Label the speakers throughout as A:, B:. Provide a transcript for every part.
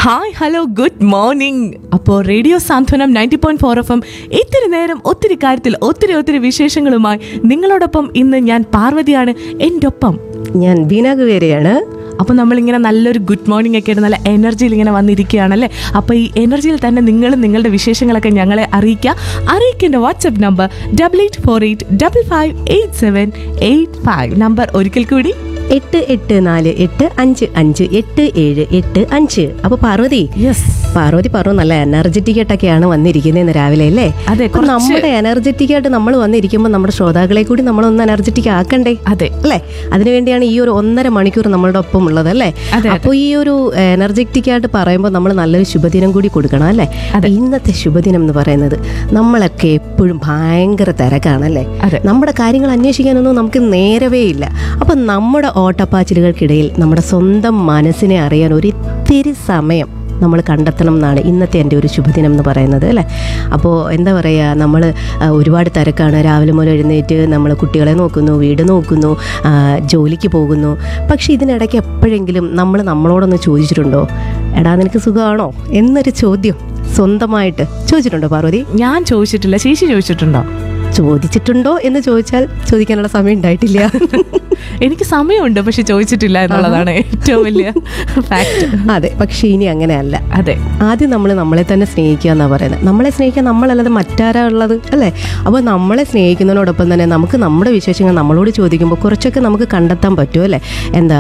A: Hi hello good morning അപ്പോൾ radio Santhwanam ninety point four FM എം ഇത്തിരി നേരം ഒത്തിരി കാര്യത്തിൽ ഒത്തിരി ഒത്തിരി വിശേഷങ്ങളുമായി നിങ്ങളോടൊപ്പം ഇന്ന് ഞാൻ പാർവതിയാണ് എൻ്റെ ഒപ്പം
B: ഞാൻ ബീന കുവേരയാണ്
A: അപ്പോൾ നമ്മളിങ്ങനെ നല്ലൊരു ഗുഡ് മോർണിംഗ് ഒക്കെ ആയിട്ട് നല്ല എനർജിയിൽ ഇങ്ങനെ വന്നിരിക്കുകയാണല്ലേ അപ്പോൾ ഈ എനർജിയിൽ തന്നെ നിങ്ങളും നിങ്ങളുടെ വിശേഷങ്ങളൊക്കെ ഞങ്ങളെ അറിയിക്കുക അറിയിക്കേണ്ട WhatsApp number double eight four eight double five eight seven eight five number ഒരിക്കൽ കൂടി
B: എട്ട് എട്ട് നാല് എട്ട് അഞ്ച് അഞ്ച് എട്ട് ഏഴ് എട്ട് അഞ്ച് അപ്പൊ പാർവതി
A: യെസ്
B: പാർവതി പറഞ്ഞു നല്ല എനർജറ്റിക് ആയിട്ടൊക്കെയാണ് വന്നിരിക്കുന്നത് ഇന്ന് രാവിലെ അല്ലേ
A: അതെ,
B: അപ്പൊ
A: കുറച്ച്-
B: നമ്മുടെ എനർജറ്റിക് ആയിട്ട് നമ്മൾ വന്നിരിക്കുമ്പോൾ നമ്മുടെ ശ്രോതാക്കളെ കൂടി നമ്മളൊന്ന് എനർജറ്റിക് ആക്കണ്ടേ
A: അതെ
B: അല്ലേ അതിനുവേണ്ടിയാണ് ഈ ഒരു ഒന്നര മണിക്കൂർ നമ്മളുടെ ഒപ്പം ഉള്ളത് അല്ലേ
A: അതെ,
B: അപ്പോൾ ഈ ഒരു എനർജറ്റിക് ആയിട്ട് പറയുമ്പോൾ നമ്മൾ നല്ലൊരു ശുഭദിനം കൂടി കൊടുക്കണം അല്ലേ ഇന്നത്തെ ശുഭദിനം എന്ന് പറയുന്നത് നമ്മളൊക്കെ എപ്പോഴും ഭയങ്കര തിരക്കാണല്ലേ
A: അതെ.
B: നമ്മുടെ കാര്യങ്ങൾ അന്വേഷിക്കാനൊന്നും നമുക്ക് നേരവേ ഇല്ല അപ്പം നമ്മുടെ ഓട്ടപ്പാച്ചിലുകൾക്കിടയിൽ നമ്മുടെ സ്വന്തം മനസ്സിനെ അറിയാൻ ഒരു ഇത്തിരി സമയം നമ്മൾ കണ്ടെത്തണം എന്നാണ് ഇന്നത്തെ എൻ്റെ ഒരു ശുഭദിനം എന്ന് പറയുന്നത് അല്ലേ അപ്പോൾ എന്താ പറയുക നമ്മൾ ഒരുപാട് തിരക്കാണ് രാവിലെ മുതൽ എഴുന്നേറ്റ് നമ്മൾ കുട്ടികളെ നോക്കുന്നു വീട് നോക്കുന്നു ആ, ജോലിക്ക് പോകുന്നു പക്ഷേ ഇതിനിടയ്ക്ക് എപ്പോഴെങ്കിലും നമ്മൾ നമ്മളോടൊന്ന് ചോദിച്ചിട്ടുണ്ടോ എടാ നിനക്ക് സുഖമാണോ എന്നൊരു ചോദ്യം സ്വന്തമായിട്ട് ചോദിച്ചിട്ടുണ്ടോ പാർവതി
A: ഞാൻ ചോദിച്ചിട്ടില്ല ചേച്ചി ചോദിച്ചിട്ടുണ്ടോ
B: ചോദിച്ചിട്ടുണ്ടോ എന്ന് ചോദിച്ചാൽ ചോദിക്കാനുള്ള സമയം ഉണ്ടായിട്ടില്ല
A: എനിക്ക് സമയമുണ്ട് പക്ഷെ ചോദിച്ചിട്ടില്ല എന്നുള്ളതാണ് ഏറ്റവും വലിയ ഫാക്ട്
B: അതെ പക്ഷേ ഇനി അങ്ങനെയല്ല
A: അതെ
B: ആദ്യം നമ്മൾ നമ്മളെ തന്നെ സ്നേഹിക്കുക എന്നാണ് പറയുന്നത് നമ്മളെ സ്നേഹിക്കാൻ നമ്മളല്ലാതെ മറ്റാരാ ഉള്ളത് അല്ലേ അപ്പോൾ നമ്മളെ സ്നേഹിക്കുന്നതിനോടൊപ്പം തന്നെ നമുക്ക് നമ്മുടെ വിശേഷങ്ങൾ നമ്മളോട് ചോദിക്കുമ്പോൾ കുറച്ചൊക്കെ നമുക്ക് കണ്ടെത്താൻ പറ്റും അല്ലേ എന്താ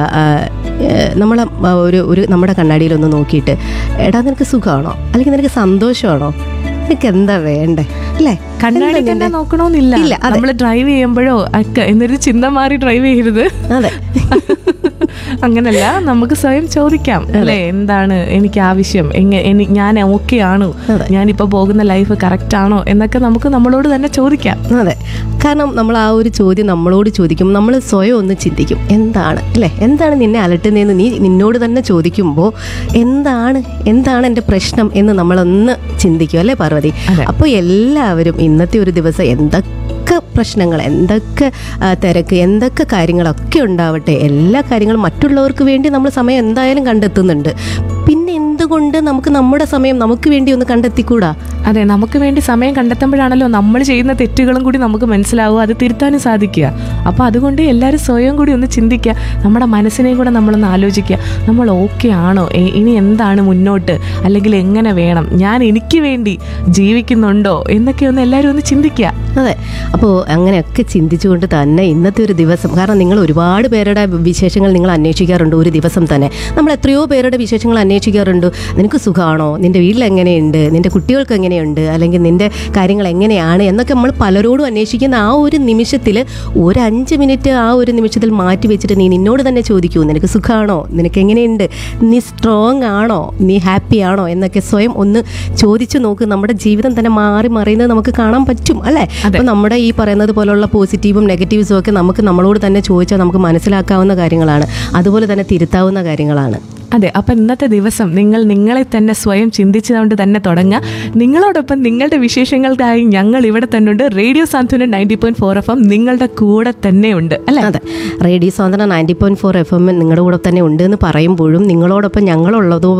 B: നമ്മൾ ഒരു ഒരു നമ്മുടെ കണ്ണാടിയിലൊന്ന് നോക്കിയിട്ട് എടാ നിനക്ക് സുഖമാണോ അല്ലെങ്കിൽ നിനക്ക് സന്തോഷമാണോ നിനക്ക് എന്താ വേണ്ടേ അല്ലേ
A: കണ്ണാടി
B: എന്താ
A: തന്നെ
B: നിന്റെ-
A: നോക്കണമെന്നില്ല
B: ഇല്ല, അതെ.
A: നമ്മൾ ഡ്രൈവ് ചെയ്യുമ്പോഴോ ഒക്കെ എന്നൊരു ചിന്ത മാറി ഡ്രൈവ് ചെയ്യരുത്
B: അതെ
A: അങ്ങനല്ല നമുക്ക് സ്വയം ചോദിക്കാം അല്ലേ എന്താണ് എനിക്ക് ആവശ്യം എങ്ങനെ എനി- ഞാൻ ഓക്കെ ആണോ
B: അതെ.
A: ഞാനിപ്പോ പോകുന്ന ലൈഫ് കറക്റ്റ് ആണോ എന്നൊക്കെ നമുക്ക് നമ്മളോട് തന്നെ ചോദിക്കാം
B: അതെ കാരണം നമ്മൾ ആ ഒരു ചോദ്യം നമ്മളോട് ചോദിക്കും നമ്മൾ സ്വയം ഒന്ന് ചിന്തിക്കും എന്താണ് അല്ലേ എന്താണ് നിന്നെ അലട്ടുന്നതെന്ന് നീ നിന്നോട് തന്നെ ചോദിക്കുമ്പോൾ എന്താണ് എന്താണ് എൻ്റെ പ്രശ്നം എന്ന് നമ്മളൊന്ന് ചിന്തിക്കും അല്ലേ പാർവതി
A: അതെ.
B: അപ്പോൾ എല്ലാവരും ഇന്നത്തെ ഒരു ദിവസം എന്തൊക്കെ പ്രശ്നങ്ങൾ എന്തൊക്കെ ആ, തിരക്ക് എന്തൊക്കെ കാര്യങ്ങളൊക്കെ ഉണ്ടാവട്ടെ എല്ലാ കാര്യങ്ങളും മറ്റുള്ളവർക്ക് വേണ്ടി നമ്മൾ സമയം എന്തായാലും കണ്ടെത്തുന്നുണ്ട് പിന്നെ എന്തുകൊണ്ട് നമുക്ക് നമ്മുടെ സമയം നമുക്ക് വേണ്ടി ഒന്ന് കണ്ടെത്തിക്കൂടാ
A: അതെ നമുക്ക് വേണ്ടി സമയം കണ്ടെത്തുമ്പോഴാണല്ലോ നമ്മൾ ചെയ്യുന്ന തെറ്റുകളും കൂടി നമുക്ക് മനസ്സിലാവുക അത് തിരുത്താനും സാധിക്കുക അപ്പോൾ അതുകൊണ്ട് എല്ലാവരും സ്വയം കൂടി ഒന്ന് ചിന്തിക്കുക നമ്മുടെ മനസ്സിനെയും കൂടെ നമ്മളൊന്ന് ആലോചിക്കുക നമ്മൾ ഓക്കെ ആണോ എ- ഇനി എന്താണ് മുന്നോട്ട് അല്ലെങ്കിൽ എങ്ങനെ വേണം ഞാൻ എനിക്ക് വേണ്ടി ജീവിക്കുന്നുണ്ടോ എന്നൊക്കെ ഒന്ന് എല്ലാവരും ഒന്ന് ചിന്തിക്കുക
B: അതെ അപ്പോൾ അങ്ങനെയൊക്കെ ചിന്തിച്ചുകൊണ്ട് തന്നെ ഇന്നത്തെ ഒരു ദിവസം കാരണം നിങ്ങൾ ഒരുപാട് പേരുടെ വിശേഷങ്ങൾ നിങ്ങൾ അന്വേഷിക്കാറുണ്ട് ഒരു ദിവസം തന്നെ നമ്മൾ എത്രയോ പേരുടെ വിശേഷങ്ങൾ അന്വേഷിക്കാറുണ്ട് നിനക്ക് സുഖമാണോ നിൻ്റെ വീട്ടിൽ എങ്ങനെയുണ്ട് നിൻ്റെ കുട്ടികൾക്ക് എങ്ങനെയുണ്ട് അല്ലെങ്കിൽ നിൻ്റെ കാര്യങ്ങൾ എങ്ങനെയാണ് എന്നൊക്കെ നമ്മൾ പലരോടും അന്വേഷിക്കുന്ന ആ ഒരു നിമിഷത്തിൽ ഒരു അഞ്ച് മിനിറ്റ് ആ ഒരു നിമിഷത്തിൽ മാറ്റി വെച്ചിട്ട് നീ നിന്നോട് തന്നെ ചോദിക്കൂ നിനക്ക് സുഖമാണോ നിനക്ക് എങ്ങനെയുണ്ട് നീ സ്ട്രോങ് ആണോ നീ ഹാപ്പി ആണോ എന്നൊക്കെ സ്വയം ഒന്ന് ചോദിച്ചു നോക്ക് നമ്മുടെ ജീവിതം തന്നെ മാറി മറിയുന്നത് നമുക്ക് കാണാൻ പറ്റും അല്ലേ അപ്പോൾ നമ്മുടെ ഈ പറയുന്നത് പോലുള്ള പോസിറ്റീവും നെഗറ്റീവ്സും ഒക്കെ നമുക്ക് നമ്മളോട് തന്നെ ചോദിച്ചാൽ നമുക്ക് മനസ്സിലാക്കാവുന്ന കാര്യങ്ങളാണ് അതുപോലെ തന്നെ തിരുത്താവുന്ന കാര്യങ്ങളാണ്
A: അതെ അപ്പം ഇന്നത്തെ ദിവസം നിങ്ങൾ നിങ്ങളെ തന്നെ സ്വയം ചിന്തിച്ചുകൊണ്ട് തന്നെ തുടങ്ങുക നിങ്ങളോടൊപ്പം നിങ്ങളുടെ വിശേഷങ്ങൾക്കായി ഞങ്ങൾ ഇവിടെ തന്നെ ഉണ്ട് radio Santhwanam ninety point four FM എം നിങ്ങളുടെ കൂടെ തന്നെ ഉണ്ട് അല്ലേ
B: അതെ റേഡിയോ സ്വാതന്ത്ര്യം നയൻറ്റി പോയിന്റ് ഫോർ എഫ് എം നിങ്ങളുടെ കൂടെ തന്നെ ഉണ്ട് എന്ന് പറയുമ്പോഴും നിങ്ങളോടൊപ്പം ഞങ്ങളുള്ളതോ